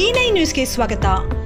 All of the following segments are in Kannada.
ಈ ನೈನ್ ನ್ಯೂಸ್ಗೆ ಸ್ವಾಗತ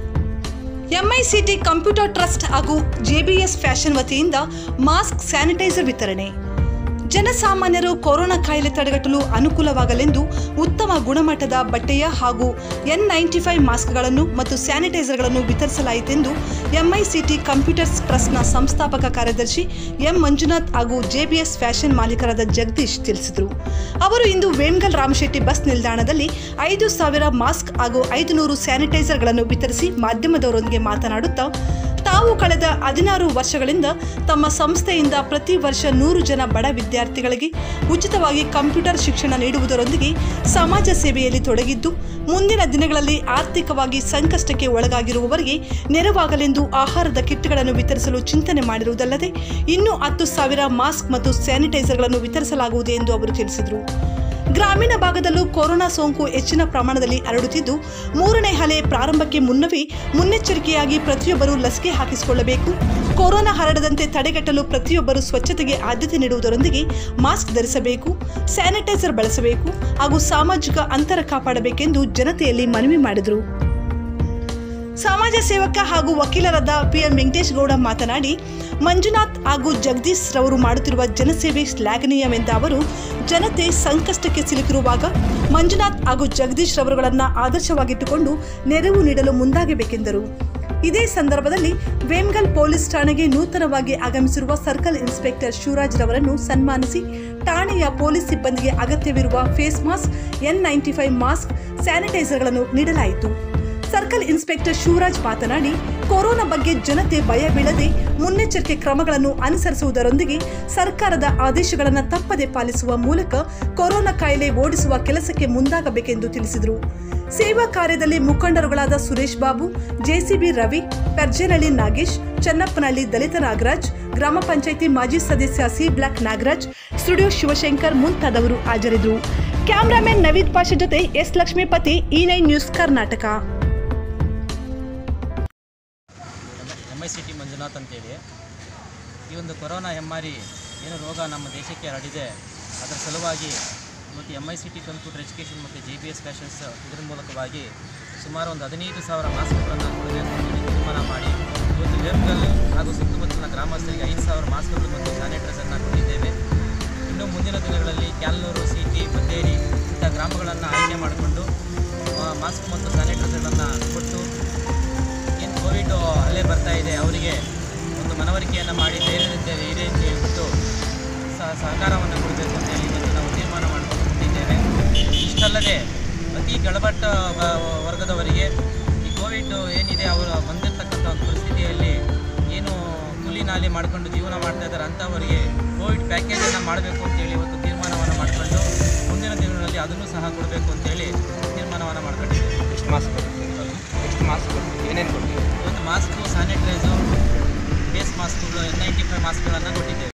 ಎಂಐಸಿಟಿ ಕಂಪ್ಯೂಟರ್ ಟ್ರಸ್ಟ್ ಹಾಗೂ ಜೆಬಿಎಸ್ ಫ್ಯಾಷನ್ ವತಿಯಿಂದ ಮಾಸ್ಕ್ ಸ್ಯಾನಿಟೈಸರ್ ವಿತರಣೆ ಜನಸಾಮಾನ್ಯರು ಕೊರೋನಾ ಕಾಯಿಲೆ ತಡೆಗಟ್ಟಲು ಅನುಕೂಲವಾಗಲೆಂದು ಉತ್ತಮ ಗುಣಮಟ್ಟದ ಬಟ್ಟೆಯ ಹಾಗೂ ಎನ್ ನೈಂಟಿ ಫೈವ್ ಮಾಸ್ಕ್ಗಳನ್ನು ಮತ್ತು ಸ್ಯಾನಿಟೈಸರ್ಗಳನ್ನು ವಿತರಿಸಲಾಯಿತೆಂದು ಎಂಐಸಿಟಿ ಕಂಪ್ಯೂಟರ್ಸ್ ಟ್ರಸ್ಟ್ನ ಸಂಸ್ಥಾಪಕ ಕಾರ್ಯದರ್ಶಿ ಎಂ ಮಂಜುನಾಥ್ ಹಾಗೂ ಜೆಬಿಎಸ್ ಫ್ಯಾಷನ್ ಮಾಲೀಕರಾದ ಜಗದೀಶ್ ತಿಳಿಸಿದರು ಅವರು ಇಂದು ವೇಮ್ಗಲ್ ರಾಮಶೆಟ್ಟಿ ಬಸ್ ನಿಲ್ದಾಣದಲ್ಲಿ ಐದು ಸಾವಿರ ಮಾಸ್ಕ್ ಹಾಗೂ ಐದು ನೂರು ಸ್ಯಾನಿಟೈಸರ್ಗಳನ್ನು ವಿತರಿಸಿ ಮಾಧ್ಯಮದವರೊಂದಿಗೆ ಮಾತನಾಡುತ್ತಾ ತಾವು ಕಳೆದ ಹದಿನಾರು ವರ್ಷಗಳಿಂದ ತಮ್ಮ ಸಂಸ್ಥೆಯಿಂದ ಪ್ರತಿ ವರ್ಷ ನೂರು ಜನ ಬಡ ವಿದ್ಯಾರ್ಥಿಗಳಿಗೆ ಉಚಿತವಾಗಿ ಕಂಪ್ಯೂಟರ್ ಶಿಕ್ಷಣ ನೀಡುವುದರೊಂದಿಗೆ ಸಮಾಜ ಸೇವೆಯಲ್ಲಿ ತೊಡಗಿದ್ದು ಮುಂದಿನ ದಿನಗಳಲ್ಲಿ ಆರ್ಥಿಕವಾಗಿ ಸಂಕಷ್ಟಕ್ಕೆ ಒಳಗಾಗಿರುವವರಿಗೆ ನೆರವಾಗಲೆಂದು ಆಹಾರದ ಕಿಟ್ಗಳನ್ನು ವಿತರಿಸಲು ಚಿಂತನೆ ಮಾಡಿರುವುದಲ್ಲದೆ ಇನ್ನೂ ಹತ್ತು ಸಾವಿರ ಮಾಸ್ಕ್ ಮತ್ತು ಸ್ಯಾನಿಟೈಸರ್ಗಳನ್ನು ವಿತರಿಸಲಾಗುವುದು ಎಂದು ಅವರು ತಿಳಿಸಿದರು ಗ್ರಾಮೀಣ ಭಾಗದಲ್ಲೂ ಕೊರೋನಾ ಸೋಂಕು ಹೆಚ್ಚಿನ ಪ್ರಮಾಣದಲ್ಲಿ ಹರಡುತ್ತಿದ್ದು ಮೂರನೇ ಅಲೆ ಪ್ರಾರಂಭಕ್ಕೆ ಮುನ್ನವೇ ಮುನ್ನೆಚ್ಚರಿಕೆಯಾಗಿ ಪ್ರತಿಯೊಬ್ಬರು ಲಸಿಕೆ ಹಾಕಿಸಿಕೊಳ್ಳಬೇಕು ಕೊರೋನಾ ಹರಡದಂತೆ ತಡೆಗಟ್ಟಲು ಪ್ರತಿಯೊಬ್ಬರು ಸ್ವಚ್ಛತೆಗೆ ಆದ್ಯತೆ ನೀಡುವುದರೊಂದಿಗೆ ಮಾಸ್ಕ್ ಧರಿಸಬೇಕು ಸ್ಯಾನಿಟೈಸರ್ ಬಳಸಬೇಕು ಹಾಗೂ ಸಾಮಾಜಿಕ ಅಂತರ ಕಾಪಾಡಬೇಕೆಂದು ಜನತೆಯಲ್ಲಿ ಮನವಿ ಮಾಡಿದರು ಸಮಾಜ ಸೇವಕ ಹಾಗೂ ವಕೀಲರಾದ ಪಿಎಂ ವೆಂಕಟೇಶ್ ಗೌಡ ಮಾತನಾಡಿ ಮಂಜುನಾಥ್ ಹಾಗೂ ಜಗದೀಶ್ ರವರು ಮಾಡುತ್ತಿರುವ ಜನಸೇವೆ ಶ್ಲಾಘನೀಯವೆಂದ ಅವರು ಜನತೆ ಸಂಕಷ್ಟಕ್ಕೆ ಸಿಲುಕಿರುವಾಗ ಮಂಜುನಾಥ್ ಹಾಗೂ ಜಗದೀಶ್ ರವರುಗಳನ್ನು ಆದರ್ಶವಾಗಿಟ್ಟುಕೊಂಡು ನೆರವು ನೀಡಲು ಮುಂದಾಗಬೇಕೆಂದರು ಇದೇ ಸಂದರ್ಭದಲ್ಲಿ ವೇಮ್ಗಲ್ ಪೊಲೀಸ್ ಠಾಣೆಗೆ ನೂತನವಾಗಿ ಆಗಮಿಸಿರುವ ಸರ್ಕಲ್ ಇನ್ಸ್ಪೆಕ್ಟರ್ ಶಿವರಾಜ್ ರವರನ್ನು ಸನ್ಮಾನಿಸಿ ಠಾಣೆಯ ಪೊಲೀಸ್ ಸಿಬ್ಬಂದಿಗೆ ಅಗತ್ಯವಿರುವ face mask N ninety five mask ಸ್ಯಾನಿಟೈಸರ್ಗಳನ್ನು ನೀಡಲಾಯಿತು ಸರ್ಕಲ್ ಇನ್ಸ್ಪೆಕ್ಟರ್ ಶಿವರಾಜ್ ಮಾತನಾಡಿ ಕೊರೋನಾ ಬಗ್ಗೆ ಜನತೆ ಭಯ ಬೀಳದೆ ಮುನ್ನೆಚ್ಚರಿಕೆ ಕ್ರಮಗಳನ್ನು ಅನುಸರಿಸುವುದರೊಂದಿಗೆ ಸರ್ಕಾರದ ಆದೇಶಗಳನ್ನು ತಪ್ಪದೆ ಪಾಲಿಸುವ ಮೂಲಕ ಕೊರೋನಾ ಕಾಯಿಲೆ ಓಡಿಸುವ ಕೆಲಸಕ್ಕೆ ಮುಂದಾಗಬೇಕೆಂದು ತಿಳಿಸಿದರು ಸೇವಾ ಕಾರ್ಯದಲ್ಲಿ ಮುಖಂಡರುಗಳಾದ ಸುರೇಶ್ ಬಾಬು ಜೆಸಿಬಿ ರವಿ ಪರ್ಜೇನಹಳ್ಳಿ ನಾಗೇಶ್ ಚನ್ನಪ್ಪನಹಳ್ಳಿ ದಲಿತ ನಾಗರಾಜ್ ಗ್ರಾಮ ಪಂಚಾಯಿತಿ ಮಾಜಿ ಸದಸ್ಯ C block Nagaraj studio Shivashankar ಮುಂತಾದವರು ಹಾಜರಿದ್ದರು ಕ್ಯಾಮ್ರಾಮನ್ ನವೀದ್ ಪಾಷಾ ಜೊತೆ S Lakshmipathi E nine news Karnataka M I C T Manjunath ಅಂತೇಳಿ ಈ ಒಂದು ಕೊರೋನಾ ಹೆಮ್ಮಾರಿ ಏನು ರೋಗ ನಮ್ಮ ದೇಶಕ್ಕೆ ಹರಡಿದೆ ಅದರ ಸಲುವಾಗಿ ಇವತ್ತು M I C T computer education ಮತ್ತು ಜಿ ಬಿ ಎಸ್ ಫ್ಯಾಷನ್ಸ್ ಇದರ ಮೂಲಕವಾಗಿ ಸುಮಾರು ಒಂದು ಹದಿನೈದು ಸಾವಿರ ಮಾಸ್ಕ್ಗಳನ್ನು ಕೊಡಬೇಕು ಅಂತ ಹೇಳಿ ತೀರ್ಮಾನ ಮಾಡಿ ಇವತ್ತು ವೇಮ್ಗಲ್ ಹಾಗೂ ಸುತ್ತಮುತ್ತಲಿನ ಗ್ರಾಮಸ್ಥರಿಗೆ ಐದು ಸಾವಿರ ಮಾಸ್ಕ್ಗಳು ಮತ್ತು ಸ್ಯಾನಿಟೈಸರ್ನ ಕೊಟ್ಟಿದ್ದೇವೆ ಇನ್ನು ಮುಂದಿನ ದಿನಗಳಲ್ಲಿ ಕ್ಯಾಲ್ನೂರು ಸಿಟಿ ಬತ್ತೇರಿ ಇಂಥ ಗ್ರಾಮಗಳನ್ನು ಆಯ್ಕೆ ಮಾಡಿಕೊಂಡು ಆ, ಮಾಸ್ಕ್ ಮತ್ತು ಸ್ಯಾನಿಟೈಸರ್ಗಳನ್ನು ಕೊಟ್ಟು ಏನು ಕೋವಿಡ್ ಅಲ್ಲೇ ಬರ್ತಾ ಇದೆ ಅವರಿಗೆ ಒಂದು ಮನವರಿಕೆಯನ್ನು ಮಾಡಿ ಧೈರ್ಯದಿಂದ ಇದೆ ಅಂತ ಹೇಳ್ಬಿಟ್ಟು ಸಹ ಸಹಕಾರವನ್ನು ಕೊಡಬೇಕು ಅಂತ ಹೇಳಿ ಇವತ್ತು ನಾವು ತೀರ್ಮಾನ ಮಾಡಿಕೊಂಡು ಬಂದಿದ್ದೇವೆ ಇಷ್ಟಲ್ಲದೆ ಅತಿ ಕೆಳಮಟ್ಟ ವ- ವರ್ಗದವರಿಗೆ ಈ ಕೋವಿಡ್ ಏನಿದೆ ಅವರು ಬಂದಿರತಕ್ಕಂಥ ಒಂದು ಪರಿಸ್ಥಿತಿಯಲ್ಲಿ ಏನು ಕೂಲಿ ನಾಲಿ ಮಾಡ್ಕೊಂಡು ಜೀವನ ಮಾಡ್ತಾ ಇದ್ದಾರೆ ಅಂಥವರಿಗೆ ಕೋವಿಡ್ ಪ್ಯಾಕೇಜನ್ನು ಮಾಡಬೇಕು ಅಂತೇಳಿ ಇವತ್ತು ತೀರ್ಮಾನವನ್ನು ಮಾಡಿಕೊಂಡು ಮುಂದಿನ ದಿನಗಳಲ್ಲಿ ಅದನ್ನು ಸಹ ಕೊಡಬೇಕು ಅಂತೇಳಿ ತೀರ್ಮಾನವನ್ನು ಮಾಡ್ಕೊಂಡಿದ್ದೇವೆ ಎಷ್ಟು ಮಾಸ್ಕ್ ಕೊಡ್ತೀವಿ ಎಷ್ಟು ಮಾಸ್ಕ್ ಕೊಡ್ತೀವಿ ಏನೇನು ಕೊಡ್ತೀವಿ ಇವತ್ತು ಮಾಸ್ಕು ಸ್ಯಾನಿಟೈಸು ಫೇಸ್ ಮಾಸ್ಕ್ಗಳು ಎನ್ ನೈಂಟಿ ಫೈವ್ ಮಾಸ್ಕ್ಗಳನ್ನು ಕೊಟ್ಟಿದ್ದೇವೆ